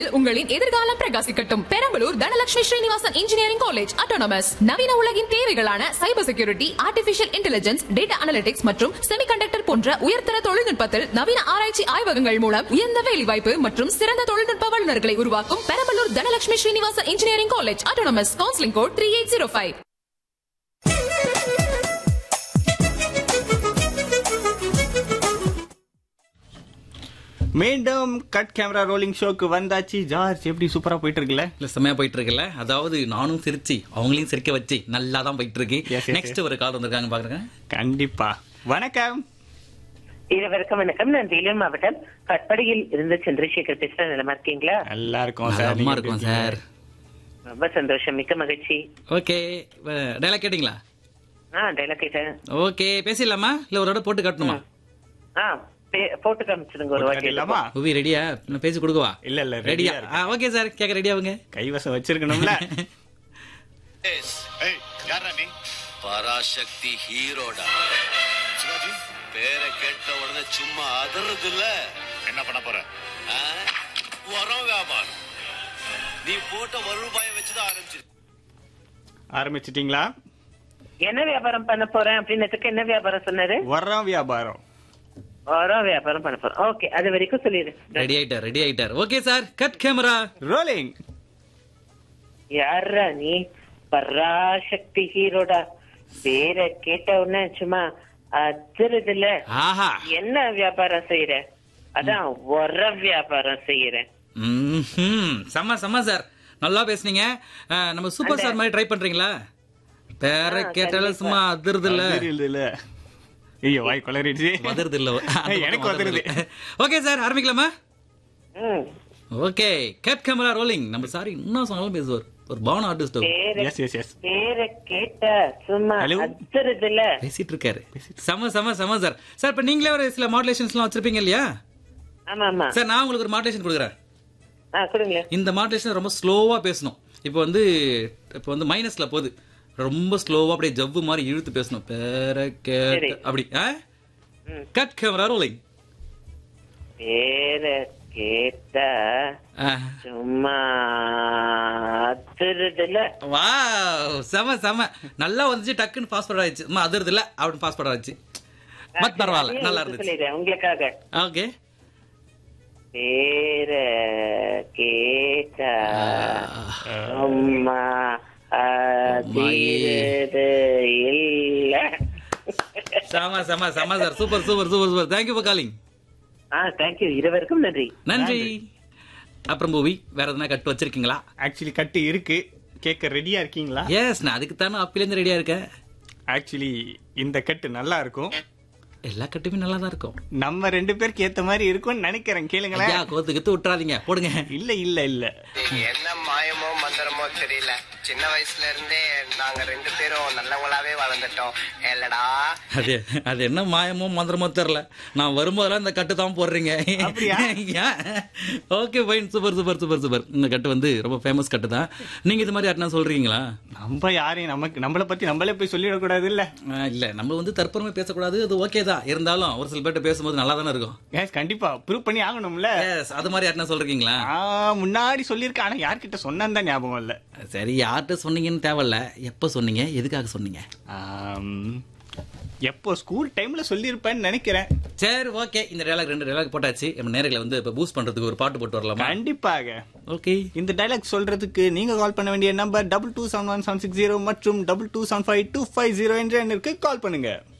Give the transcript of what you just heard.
உங்களின் எதிர்காலம் பிரகாசிக்கட்டும் Perambalur Dhanalakshmi Srinivasan engineering college autonomous நவீன உலகின் தேவைகளான cyber security artificial intelligence data analytics மற்றும் செமிகண்டக்டர் போன்ற உயர்தர தொழில்நுட்பத்தில் நவீன ஆராய்ச்சி ஆய்வகங்கள் மூலம் உயர்ந்த வேலைவாய்ப்பு மற்றும் சிறந்த தொழில்நுட்ப வல்லுநர்களை உருவாக்கும் Perambalur Dhanalakshmi Srinivasan engineering college autonomous counselling code three eight zero five மீண்டும் கட் கேமரா ரோலிங் ஷோக்கு வந்தாச்சு ஜார்ஜ் எப்படி சூப்பரா போயிட்டு இருக்குல்ல இல்ல செம்மையா போயிட்டு இருக்குல்ல அதாவது நானும் சிரிச்சு அவங்களையும் சிரிக்க வச்சு நல்லா தான் போயிட்டு இருக்கு Yes, yes, நெக்ஸ்ட் ஒரு கால் வந்திருக்காங்க பாக்குறேன் கண்டிப்பா வணக்கம் இருவருக்கும் வணக்கம் நான் வேலூர் மாவட்டம் கட்படியில் இருந்து சந்திரசேகர் பேசுறேன் நலமா இருக்கீங்களா நல்லா இருக்கும் சார் அம்மா இருக்கும் சார் ரொம்ப சந்தோஷம் மிக்க மகிழ்ச்சி ஓகே டைலாக் கேட்டிங்களா ஆ டைலாக் கேட்டேன் ஓகே பேசிடலாமா இல்ல ஒரு இடம் போட்டு காட்டணுமா ஆ பே- போட்டு காமிச்சிருங்க ஒரு வாட்டி இல்லாமா மூவி ரெடியா நான் பேசி கொடுக்கவா இல்ல இல்ல ரெடியா ரெடியா ஓகே சார் கேட்க ரெடியா அவங்க கைவசம் வச்சிருக்கணும்ல ஏய் யாரா நீ பராசக்தி ஹீரோடா சிவாஜி பேரை கேட்ட உடனே சும்மா அதறது இல்ல என்ன பண்ண போற உரம் வியாபாரம் நீ போட்ட ஒரு ரூபாயை வச்சுதான் ஆரம்பிச்சிரு ஆரம்பிச்சிட்டீங்களா என்ன வியாபாரம் பண்ண போறேன் அப்படின்னதுக்கு என்ன வியாபாரம் சொன்னாரு வர்றோம் வியாபாரம் ஓரோ வியாபாரம் பண்ண போறேன் ஓகே அது வரைக்கும் சொல்லிடு ரெடி ஆயிட்டார் ரெடி ஆயிட்டார் okay sir cut camera rolling யாரா நீ பராசக்தி ஹீரோடா பேரை கேட்ட உடனே சும்மா அதிருது இல்ல ஆஹா என்ன வியாபாரம் செய்யற அதான் உர வியாபாரம் செய்யறேன் ம்ஹும். செம்ம செம்ம சார் நல்லா பேசுனீங்க அஹ், நம்ம சூப்பர் ஸ்டார் மாதிரி ட்ரை பண்றீங்களா பேர கேட்டாலும் சும்மா அதிருது இல்ல அதிருது இல்ல ஐயோ வாய் கொளறிடுச்சு வதருது இல்ல எனக்கு வதருது. ஓகே சார் ஆரம்பிக்கலாமா ம் ஓகே கேட் கேமரா ரோலிங் நம்ம சாரி இன்னும் சொன்னாலும் பேசுவார் ஒரு பவன் ஆர்டிஸ்ட் பேரை எஸ் எஸ் எஸ் பேரை கேட்ட சும்மா Hello? அதிருது இல்ல பேசிட்டு இருக்காரு செம செம செம சார் சார் இப்ப நீங்களே ஒரு சில மாடுலேஷன்ஸ்லாம் வச்சிருப்பீங்க இல்லையா ஆமா ஆமா சார் நான் உங்களுக்கு ஒரு மாடுலேஷன் கொடுக்குறேன் ஆ கொடுங்களேன் இந்த மாடுலேஷன் ரொம்ப ஸ்லோவா பேசணும் இப்போ வந்து இப்போ வந்து மைனஸ்ல போகுது ரொம்ப ஸ்லோவா அப்படியே ஜவ்வு மாதிரி இழுத்து பேசணும் பேர கேட்ட சரி. அப்படி ம். கட் கேமரா ரோலிங் பேரை கேட்ட சும்மா அதிருது இல்ல வா செம செம நல்லா வந்துச்சு டக்குன்னு பாஸ்போர்ட் ஆயிடுச்சு அம்மா அதிர்து இல்ல அப்படின்னு பாஸ்போர்ட் ஆயிடுச்சு பட் பரவாயில்ல நல்லா இருந்துச்சு சொல்லிடுறேன் உங்களுக்காக ஓகே பேர கேட்ட சும்மா அதிருது இல்ல செம செம செம sir super super super super thank you for calling ஆ தேங்க்யூ இருவருக்கும் நன்றி நன்றி அப்புறம் மூவி வேற எதனா கட்டு வச்சிருக்கீங்களா ஆக்சுவலி கட்டு இருக்கு கேட்க ரெடியா இருக்கீங்களா எஸ் நான் அதுக்கு தானே அப்பிலேருந்து ரெடியா இருக்கேன் ஆக்சுவலி இந்த கட்டு நல்லா இருக்கும் எல்லா கட்டுமே நல்லா தான் இருக்கும் நம்ம ரெண்டு பேருக்கு ஏத்த மாதிரி இருக்கும்னு நினைக்கிறேன் கேளுங்களேன் ஐயா கோத்து கித்து விட்டுறாதீங்க போடுங்க இல்ல இல்ல இல்ல என்ன மாயமோ மந்திரமோ தெரியல சின்ன வயசுல இருந்தே நாங்க ரெண்டு பேரும் நல்லவங்களாவே வளர்ந்துட்டோம் இல்லடா அது அது என்ன மாயமோ மந்திரமோ தெரியல நான் வரும்போதெல்லாம் இந்த கட்டு தான் போடுறீங்க அப்படியா? Okay fine super super super super இந்த கட்டு வந்து ரொம்ப ஃபேமஸ் கட்டு தான் நீங்க இது மாதிரி யாருன்னா சொல்றீங்களா நம்ம யாரையும் நமக்கு நம்மள பத்தி நம்மளே போய் சொல்லிடக்கூடாது இல்ல ஆஹ் இல்ல நம்ம வந்து தற்பெருமை பேசக்கூடாது அது ஓகே தான் இருந்தாலும் ஒரு சில பேர்ட்ட பேசும்போது நல்லா தானே இருக்கும் எஸ் கண்டிப்பா ப்ரூவ் பண்ணி ஆகணும்ல எஸ் அது மாதிரி யாருன்னா சொல்றீங்களா ஆ, முன்னாடி சொல்லியிருக்கேன் ஆனா யார்கிட்ட சொன்னேன்னு தான் ஞாபகம் இல்ல சரி யார்கிட்ட சொன்னீங்கன்னு தேவையில்ல எப்ப சொன்னீங்க எதுக்காக சொன்னீங்க ஆம், எப்போ ஸ்கூல் டைம்ல சொல்லியிருப்பேன்னு நினைக்கிறேன் சரி ஓகே இந்த டயலாக் ரெண்டு டயலாக் போட்டாச்சு நம்ம நேர்களை வந்து இப்ப பூஸ்ட் பண்றதுக்கு ஒரு பாட்டு போட்டு வரலாமா கண்டிப்பாக ஓகே இந்த டைலாக் சொல்றதுக்கு நீங்க கால் பண்ண வேண்டிய number double two seven one seven six zero மற்றும் double two seven five two five zero என்ற எண்ணிற்கு கால் பண்ணுங்க